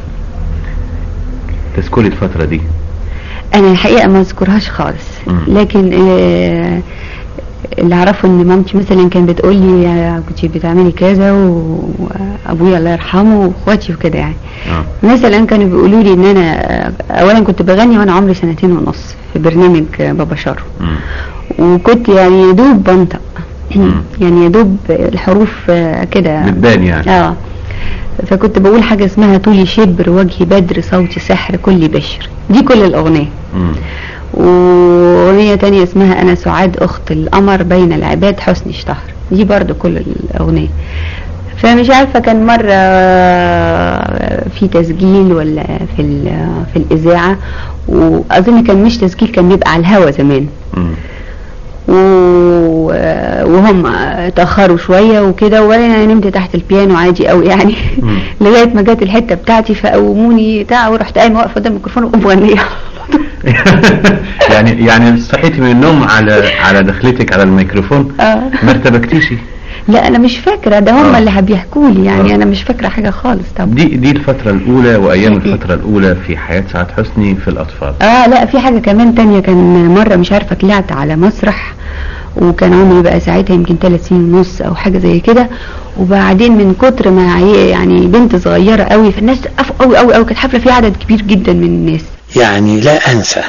Speaker 3: تذكري الفترة دي
Speaker 2: انا الحقيقه ما اذكرهاش خالص
Speaker 3: مم.
Speaker 2: لكن آه
Speaker 12: اللي اعرفه ان مامتي مثلا كانت بتقول لي كنت بتعملي كذا و- وابويا الله يرحمه واخواتي وكده يعني
Speaker 3: آه.
Speaker 12: مثلا كانوا بيقولوا لي ان انا اولا كنت بغني وانا عمري سنتين ونص في برنامج بابا شارو
Speaker 3: مم.
Speaker 12: وكنت يعني يا دوب بنطق يعني يا دوب الحروف آه، كده
Speaker 3: بتبان يعني
Speaker 12: اه فكنت بقول حاجة اسمها طولي شبر وجهي بدر صوتي سحر كلي بشر دي كل الأغنية
Speaker 3: مم.
Speaker 12: وأغنية تانية اسمها أنا سعاد أخت القمر بين العباد حسني اشتهر دي برضو كل الأغنية فمش عارفة كان مرة في تسجيل ولا في ال- في الإذاعة وأظن كان مش تسجيل كان بيبقى على الهوا زمان
Speaker 3: مم.
Speaker 12: و- وهم اتأخروا شوية وكده وبعدين أنا نمت تحت البيانو عادي قوي يعني
Speaker 3: مم.
Speaker 12: لغاية ما جت الحتة بتاعتي فقوموني بتاع ورحت قايمة واقفة قدام الميكروفون وقوم مغنية
Speaker 3: يعني يعني صحيتي من النوم على على دخلتك على الميكروفون
Speaker 12: آه.
Speaker 3: ما ارتبكتيش
Speaker 12: لا أنا مش فاكرة ده هم
Speaker 3: آه.
Speaker 12: اللي بيحكوا لي يعني
Speaker 3: آه.
Speaker 12: أنا مش فاكرة حاجة خالص طبعا
Speaker 3: دي دي الفترة الأولى وأيام الفترة الأولى في حياة سعاد حسني في الأطفال
Speaker 12: اه لا في حاجة كمان تانية كان مرة مش عارفة طلعت على مسرح وكان عمري بقى ساعتها يمكن ثلاث سنين ونص او حاجة زي كده وبعدين من كتر ما عي- يعني بنت صغيرة قوي فالناس سقفوا قوي قوي قوي كانت حفلة فيها عدد كبير جدا من الناس
Speaker 6: يعني لا انسى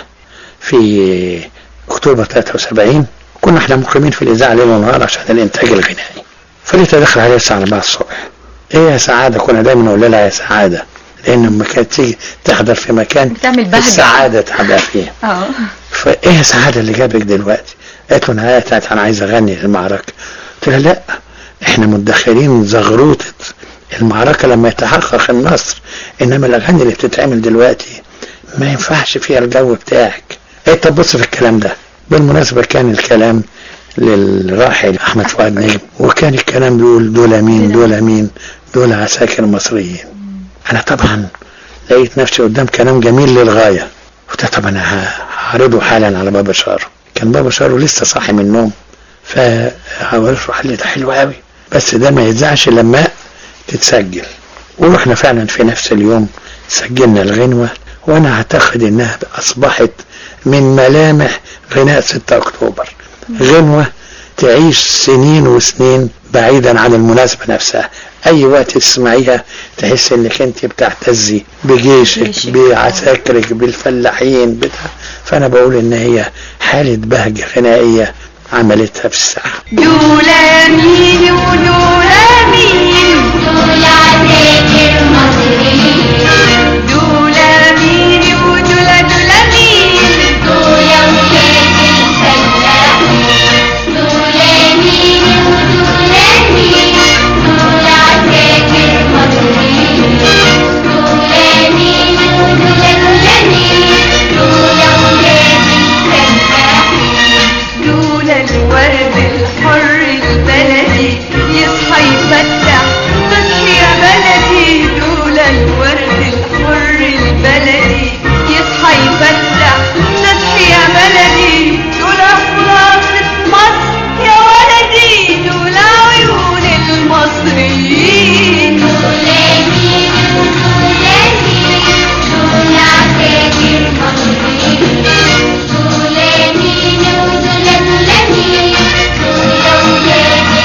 Speaker 6: في اكتوبر 73 كنا احنا مقيمين في الاذاعه ليل ونهار عشان الانتاج الغنائي فلقيتها داخل عليها الساعه 4 الصبح ايه يا سعاده كنا دايما نقول لها يا سعاده لان لما كانت تيجي تحضر في مكان
Speaker 1: بتعمل بهجة.
Speaker 6: السعاده تبقى فيه
Speaker 1: اه
Speaker 6: فايه يا سعاده اللي جابك دلوقتي؟ قالت له انا قالت انا عايز اغني المعركه قلت لها لا احنا مدخرين زغروطه المعركه لما يتحقق النصر انما الاغاني اللي بتتعمل دلوقتي ما ينفعش فيها الجو بتاعك قالت طب بص في الكلام ده بالمناسبه كان الكلام للراحل احمد فؤاد نجم وكان الكلام بيقول دول مين دول مين دول عساكر مصريين انا طبعا لقيت نفسي قدام كلام جميل للغايه قلت طب انا ه- هعرضه حالا على بابا شارو كان بابا شارو لسه صاحي من النوم فهقول له قال لي ده حلو قوي بس ده ما يتذاعش لما تتسجل ورحنا فعلا في نفس اليوم سجلنا الغنوة وانا اعتقد انها اصبحت من ملامح غناء 6 اكتوبر غنوة تعيش سنين وسنين بعيدا عن المناسبة نفسها اي وقت تسمعيها تحس انك انت بتعتزي بجيشك بعساكرك بالفلاحين بتاع فانا بقول ان هي حالة بهجة غنائية عملتها في الساحة
Speaker 10: دولا مين ودولا مين دولا عساكر مصريين دولا مين ودولا دولا مين دولا وكاتب فلاحين دولا مين ودولا مين دولا عساكر مصريين دولا مين ودولا دولا مين دولا وكاتب فلاحين دول الورد الحر البلدي يصحى يفتح تصحي يا بلدي دول الورد الحر البلدي يصحى يفتح تصحي يا بلدي دول خلاصة مصر يا ولدي دول عيون المصريين دول مين ودول مين دول عساكر مصريين دول مين ودول دول مين دول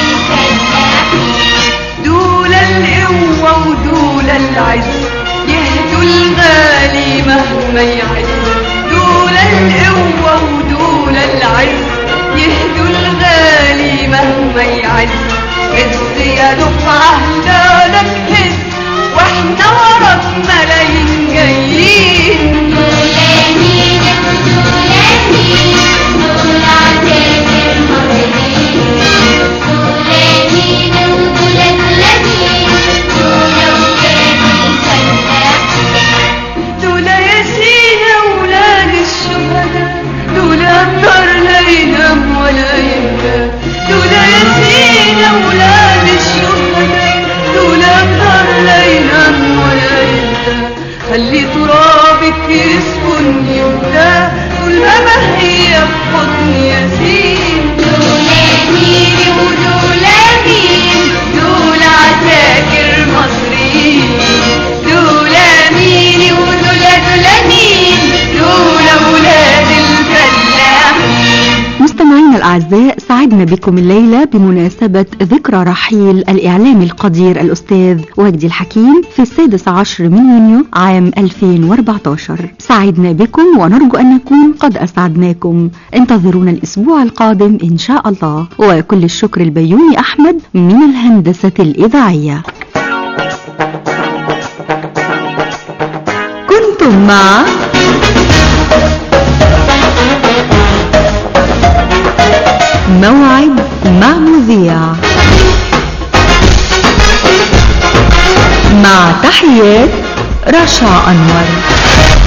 Speaker 10: دول القوة ودول العز يهدوا الغالي مهما يعز دول القوة ودول العز يهدوا الغالي مهما يعز هز يا دفعة هلالك هز واحنا وراك ملايين جايين دول مين ودول مين دول عساكر مصريين دول مين ودول دول مين دول وكاتب فلاحين دول يا سينا ولاد الشهداء دول أبطال لا ينام ولا ينام دول يا سينا ولاد الشهداء دول أبطال لا ينام ولا ينام خلي ترابك يسكن يبدا طول ما هي في حضن ياسين دول مين ودول مين دول عساكر مصريين دول مين ودول دول مين دول ولاد الفلاحين
Speaker 2: مستمعينا الأعزاء الأعزاء سعدنا بكم الليلة بمناسبة ذكرى رحيل الإعلامي القدير الأستاذ وجدي الحكيم في السادس عشر من يونيو عام 2014 سعدنا بكم ونرجو أن نكون قد أسعدناكم انتظرونا الأسبوع القادم إن شاء الله وكل الشكر البيومي أحمد من الهندسة الإذاعية كنتم مع موعد مع مذيع مع تحيات رشا أنور